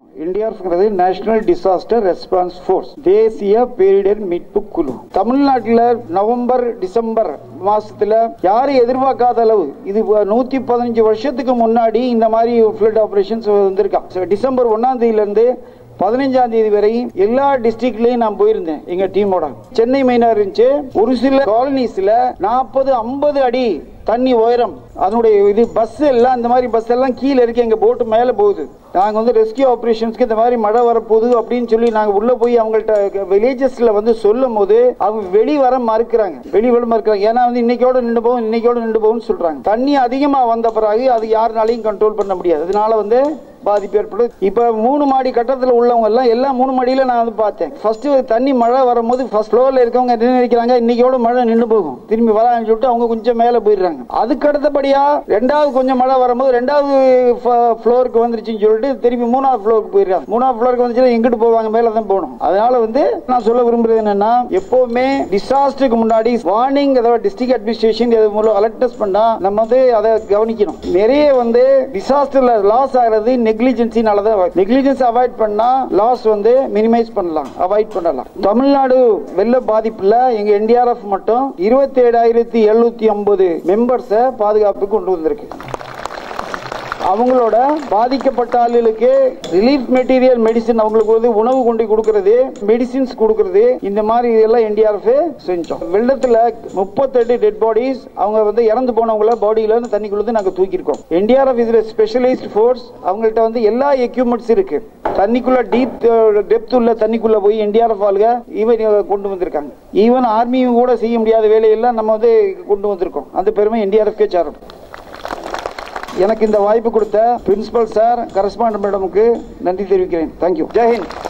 என்டிஆர்எஃப்ங்கிறது national disaster response force தேசிய பேரிடர் மீட்பு குழு தமிழ்நாட்டில் நவம்பர் டிசம்பர் மாசத்துல யாரும் எதிர்பார்க்காத அளவு இது நூத்தி பதினஞ்சு வருஷத்துக்கு முன்னாடி இந்த மாதிரி ஃபிளட் ஆபரேஷன்ஸ் வந்திருக்கான் So, டிசம்பர் ஒன்னாம் தேதியில இருந்து பதினைஞ்சாம் தேதி வரை எல்லா டிஸ்ட்ரிக்ட்லயும் நான் போயிருந்தேன் எங்க டீமோட சென்னை மெயினா இருந்துச்சு ஒரு சில காலனிஸ்ல நாற்பது ஐம்பது அடி தண்ணி உயரம் அதனுடைய இது பஸ் எல்லாம் இந்த மாதிரி பஸ் எல்லாம் கீழே இருக்கு எங்க போட்டு மேல போகுது நாங்க வந்து ரெஸ்கியூ ஆபரேஷன்ஸ்க்கு இந்த மாதிரி மழை வரப்போகுது அப்படின்னு சொல்லி நாங்க உள்ள போய் அவங்கள்ட்ட வில்லேஜஸ்ல வந்து சொல்லும் போது அவங்க வெளி வர மறுக்கிறாங்க வெளி வர மறுக்கிறாங்க ஏன்னா வந்து இன்னைக்கோட நின்று போகும் இன்னைக்கோட நின்று போகும்னு சொல்றாங்க தண்ணி அதிகமா வந்த பிறகு அது யாருனாலையும் கண்ட்ரோல் பண்ண முடியாது அதனால வந்து பாதிப்பு ஏற்படுது இப்ப மூணு மாடி கட்டத்துல உள்ளவங்க எல்லாம் எல்லா மூணு மாடியில நான் வந்து பார்த்தேன் ஃபர்ஸ்ட் தண்ணி மழை வரும்போது ஃபர்ஸ்ட் ஃப்ளோர்ல இருக்கவங்க என்ன நினைக்கிறாங்க இன்னைக்கோட மழை நின்று போகும் திரும்பி வரான்னு சொல்லிட்டு அவங்க கொஞ்சம் மேல போயிடுறாங்க அதுக்கு அடுத்தபடியா ரெண்டாவது கொஞ்சம் மழை வரும்போது ரெண்டாவது ஃப்ளோருக்கு வந்துருச்சுன்னு சொல்லிட்டு திரும்பி மூணாவது ஃப்ளோருக்கு போயிடுறாங்க மூணாவது ஃப்ளோருக்கு வந்துச்சுன்னா எங்கிட்டு போவாங்க மேல தான் போகணும் அதனால வந்து நான் சொல்ல விரும்புறது என்னன்னா எப்பவுமே டிசாஸ்டருக்கு முன்னாடி வார்னிங் அதாவது டிஸ்ட்ரிக்ட் அட்மினிஸ்ட்ரேஷன் இது மூலம் அலர்ட்னஸ் பண்ணா நம்ம வந்து அதை கவனிக்கணும் நிறைய வந்து டிசாஸ்டர்ல லாஸ் ஆகிறது நெக்லிஜென்சினால தான் நெக்லிஜென்ஸ் அவாய்ட் பண்ணா லாஸ் வந்து மினிமைஸ் பண்ணலாம் அவாய்ட் பண்ணலாம் தமிழ்நாடு வெள்ள பாதிப்புல எங்க என்டிஆர்எஃப் மட்டும் இருபத்தி ஏழாயிரத்தி எழுநூத்தி ஐம்பது மெம்பர்ஸை பாதுகாப்பு கொண்டு வந்திருக்கு அவங்களோட பாதிக்கப்பட்ட ஆளுகளுக்கு ரிலீஃப் மெட்டீரியல் மெடிசின் அவங்களுக்கு வந்து உணவு கொண்டு கொடுக்கறது மெடிசின்ஸ் கொடுக்கறது இந்த மாதிரி இதெல்லாம் என்டிஆர்எஃப் செஞ்சோம் வெள்ளத்துல முப்பத்தெட்டு டெட் பாடிஸ் அவங்க வந்து இறந்து போனவங்கள பாடியில இருந்து தண்ணிக்குள்ள நாங்க தூக்கியிருக்கோம் என்டிஆர்எஃப் இதுல ஸ்பெஷலைஸ்ட் ஃபோர்ஸ் அவங்கள்ட்ட வந்து எல்லா எக்யூப்மெண்ட்ஸ் இருக்கு தண்ணிக்குள்ள டீப் டெப்த் உள்ள தண்ணிக்குள்ள போய் என்டிஆர்எஃப் ஆளுங்க ஈவன் கொண்டு வந்திருக்காங்க ஈவன் ஆர்மியும் கூட செய்ய முடியாத வேலையெல்லாம் நம்ம வந்து கொண்டு வந்திருக்கோம் அந்த பெருமை என்டிஆர்எஃப்கே சாரும் எனக்கு இந்த வாய்ப்பு கொடுத்த பிரின்சிபல் சார் கரஸ்பாண்ட் மேடமுக்கு நன்றி தெரிவிக்கிறேன் தேங்க்யூ ஜெய்ஹிந்த்